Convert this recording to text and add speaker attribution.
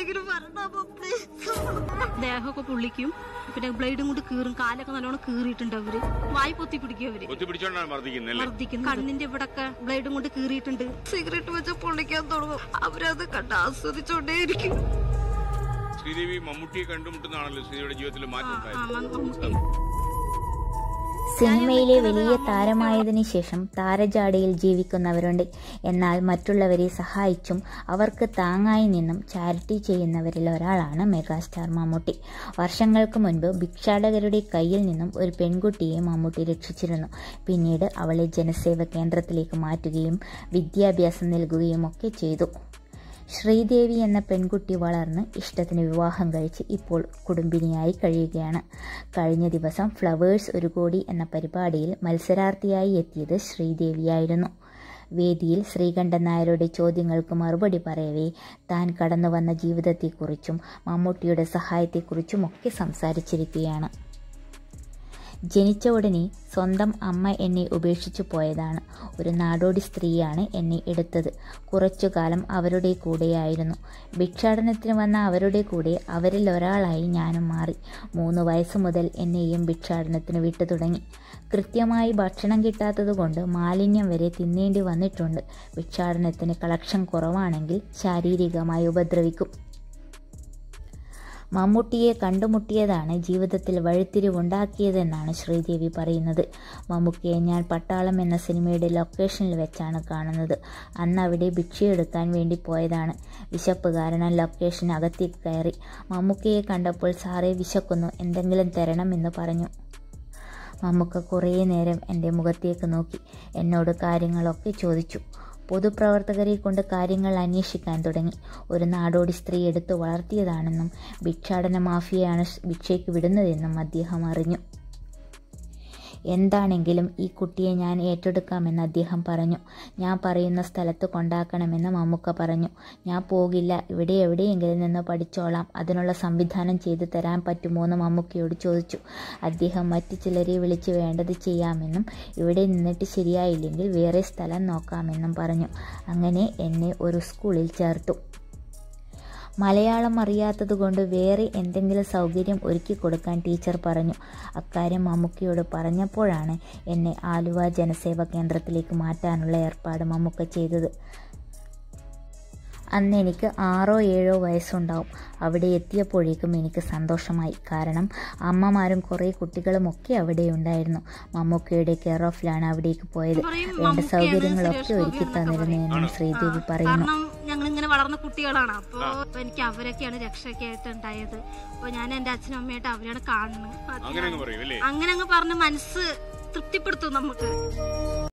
Speaker 1: എന്തെങ്കിലും പറഞ്ഞോ പ്ലീസ്
Speaker 2: ദേഹമൊക്കെ പൊള്ളിക്കും പിന്നെ ബ്ലേഡും കൊണ്ട് കീറും കാലൊക്കെ നല്ലോണം കീറിയിട്ടുണ്ട് അവര് വായി പൊത്തി പിടിക്കും അവര്
Speaker 3: ഒത്തി പിടിച്ചോണ്ടാണ് മർദ്ദിക്കുന്നല്ലേ
Speaker 2: മർദ്ദിക്കുന്നു കണ്ണിന്റെ ഇവിടൊക്കെ ബ്ലേഡും കൊണ്ട് കീറിയിട്ടുണ്ട്
Speaker 1: സിഗരറ്റ് വെച്ച് പൊള്ളിക്കാൻ തുടങ്ങും അവരത് കണ്ട് ആസ്വദിച്ചോണ്ടേയിരിക്കും
Speaker 3: ശ്രീദേവി മമ്മൂട്ടിയെ കണ്ടുമുട്ടുന്നതാണല്ലോ ശ്രീദേവിയുടെ ജീവിതത്തിൽ മാറ്റം
Speaker 2: ആ,
Speaker 3: ഉണ്ടായത്
Speaker 2: മ- മമ്മൂട്ടി
Speaker 4: സിനിമയിലെ വലിയ താരമായതിനു ശേഷം താരജാടയിൽ ജീവിക്കുന്നവരുണ്ട് എന്നാൽ മറ്റുള്ളവരെ സഹായിച്ചും അവർക്ക് താങ്ങായി നിന്നും ചാരിറ്റി ചെയ്യുന്നവരിൽ ഒരാളാണ് മെഗാസ്റ്റാർ മമ്മൂട്ടി വർഷങ്ങൾക്ക് മുൻപ് ഭിക്ഷാടകരുടെ കയ്യിൽ നിന്നും ഒരു പെൺകുട്ടിയെ മമ്മൂട്ടി രക്ഷിച്ചിരുന്നു പിന്നീട് അവളെ ജനസേവ കേന്ദ്രത്തിലേക്ക് മാറ്റുകയും വിദ്യാഭ്യാസം നൽകുകയും ഒക്കെ ചെയ്തു ശ്രീദേവി എന്ന പെൺകുട്ടി വളർന്ന് ഇഷ്ടത്തിന് വിവാഹം കഴിച്ച് ഇപ്പോൾ കുടുംബിനിയായി കഴിയുകയാണ് കഴിഞ്ഞ ദിവസം ഫ്ലവേഴ്സ് ഒരു കോടി എന്ന പരിപാടിയിൽ മത്സരാർത്ഥിയായി എത്തിയത് ശ്രീദേവിയായിരുന്നു വേദിയിൽ ശ്രീകണ്ഠൻ നായരുടെ ചോദ്യങ്ങൾക്ക് മറുപടി പറയവേ താൻ കടന്നു വന്ന ജീവിതത്തെക്കുറിച്ചും മമ്മൂട്ടിയുടെ സഹായത്തെക്കുറിച്ചുമൊക്കെ സംസാരിച്ചിരിക്കുകയാണ് ജനിച്ച ഉടനെ സ്വന്തം അമ്മ എന്നെ ഉപേക്ഷിച്ചു പോയതാണ് ഒരു നാടോടി സ്ത്രീയാണ് എന്നെ എടുത്തത് കുറച്ചു കാലം അവരുടെ കൂടെയായിരുന്നു ഭിക്ഷാടനത്തിന് വന്ന അവരുടെ കൂടെ അവരിൽ ഒരാളായി ഞാനും മാറി മൂന്ന് വയസ്സ് മുതൽ എന്നെയും ഭിക്ഷാടനത്തിന് വിട്ടു തുടങ്ങി കൃത്യമായി ഭക്ഷണം കിട്ടാത്തതുകൊണ്ട് മാലിന്യം വരെ തിന്നേണ്ടി വന്നിട്ടുണ്ട് ഭിക്ഷാടനത്തിന് കളക്ഷൻ കുറവാണെങ്കിൽ ശാരീരികമായി ഉപദ്രവിക്കും മമ്മൂട്ടിയെ കണ്ടുമുട്ടിയതാണ് ജീവിതത്തിൽ വഴിത്തിരിവുണ്ടാക്കിയതെന്നാണ് ശ്രീദേവി പറയുന്നത് മമ്മൂക്കിയെ ഞാൻ പട്ടാളം എന്ന സിനിമയുടെ ലൊക്കേഷനിൽ വെച്ചാണ് കാണുന്നത് അന്ന് അവിടെ ഭിക്ഷയെടുക്കാൻ വേണ്ടി പോയതാണ് വിശപ്പ് കാരണം ലൊക്കേഷനകത്തേക്ക് കയറി മമ്മൂക്കയെ കണ്ടപ്പോൾ സാറേ വിശക്കുന്നു എന്തെങ്കിലും തരണമെന്ന് പറഞ്ഞു മമ്മൂക്ക കുറേ നേരം എൻ്റെ മുഖത്തേക്ക് നോക്കി എന്നോട് കാര്യങ്ങളൊക്കെ ചോദിച്ചു പൊതുപ്രവർത്തകരെ കൊണ്ട് കാര്യങ്ങൾ അന്വേഷിക്കാൻ തുടങ്ങി ഒരു നാടോടി സ്ത്രീ എടുത്തു വളർത്തിയതാണെന്നും ഭിക്ഷാടന മാഫിയയാണ് ഭിക്ഷയ്ക്ക് വിടുന്നതെന്നും അദ്ദേഹം അറിഞ്ഞു എന്താണെങ്കിലും ഈ കുട്ടിയെ ഞാൻ ഏറ്റെടുക്കാമെന്ന് അദ്ദേഹം പറഞ്ഞു ഞാൻ പറയുന്ന സ്ഥലത്ത് കൊണ്ടാക്കണമെന്ന് മമ്മൂക്ക പറഞ്ഞു ഞാൻ പോകില്ല ഇവിടെ എവിടെയെങ്കിലും നിന്ന് പഠിച്ചോളാം അതിനുള്ള സംവിധാനം ചെയ്തു തരാൻ പറ്റുമോ എന്ന് മമ്മൂക്കയോട് ചോദിച്ചു അദ്ദേഹം മറ്റു ചിലരെ വിളിച്ച് വേണ്ടത് ചെയ്യാമെന്നും ഇവിടെ നിന്നിട്ട് ശരിയായില്ലെങ്കിൽ വേറെ സ്ഥലം നോക്കാമെന്നും പറഞ്ഞു അങ്ങനെ എന്നെ ഒരു സ്കൂളിൽ ചേർത്തു മലയാളം അറിയാത്തതുകൊണ്ട് വേറെ എന്തെങ്കിലും സൗകര്യം ഒരുക്കി കൊടുക്കാൻ ടീച്ചർ പറഞ്ഞു അക്കാര്യം മമ്മൂക്കയോട് പറഞ്ഞപ്പോഴാണ് എന്നെ ആലുവ ജനസേവ കേന്ദ്രത്തിലേക്ക് മാറ്റാനുള്ള ഏർപ്പാട് മമ്മൂക്ക ചെയ്തത് അന്ന് എനിക്ക് ആറോ ഏഴോ വയസ്സുണ്ടാവും അവിടെ എത്തിയപ്പോഴേക്കും എനിക്ക് സന്തോഷമായി കാരണം അമ്മമാരും കുറേ കുട്ടികളുമൊക്കെ അവിടെ ഉണ്ടായിരുന്നു മമ്മൂക്കയുടെ കെയർ ഓഫിലാണ് അവിടേക്ക് പോയത്
Speaker 2: പറയും
Speaker 4: വേണ്ട
Speaker 2: മമ്മൂക്കയാണ്
Speaker 4: സൗകര്യങ്ങളൊക്കെ
Speaker 2: സുരേഷ്
Speaker 4: ഒരുക്കി
Speaker 2: ഗോപി എന്നൊക്കെ
Speaker 4: തന്നിരുന്നു എന്നും ശ്രീദേവി
Speaker 2: ആ,
Speaker 4: പറയുന്നു
Speaker 2: കാരണം ഞങ്ങൾ ഇങ്ങനെ വളർന്ന കുട്ടികളാണ് അപ്പൊ എനിക്ക് അവരൊക്കെയാണ് രക്ഷയൊക്കെ ആയിട്ട് ഉണ്ടായത് അപ്പൊ ഞാൻ എന്റെ അച്ഛനും അമ്മയായിട്ട് അവരെയാണ് കാണുന്നത്
Speaker 3: അങ്ങനെ അങ്ങ് പറയും അല്ലേ
Speaker 2: അങ്ങനെ അങ്ങ് പറഞ്ഞ് മനസ്സ് തൃപ്തിപ്പെടുത്തും നമുക്ക്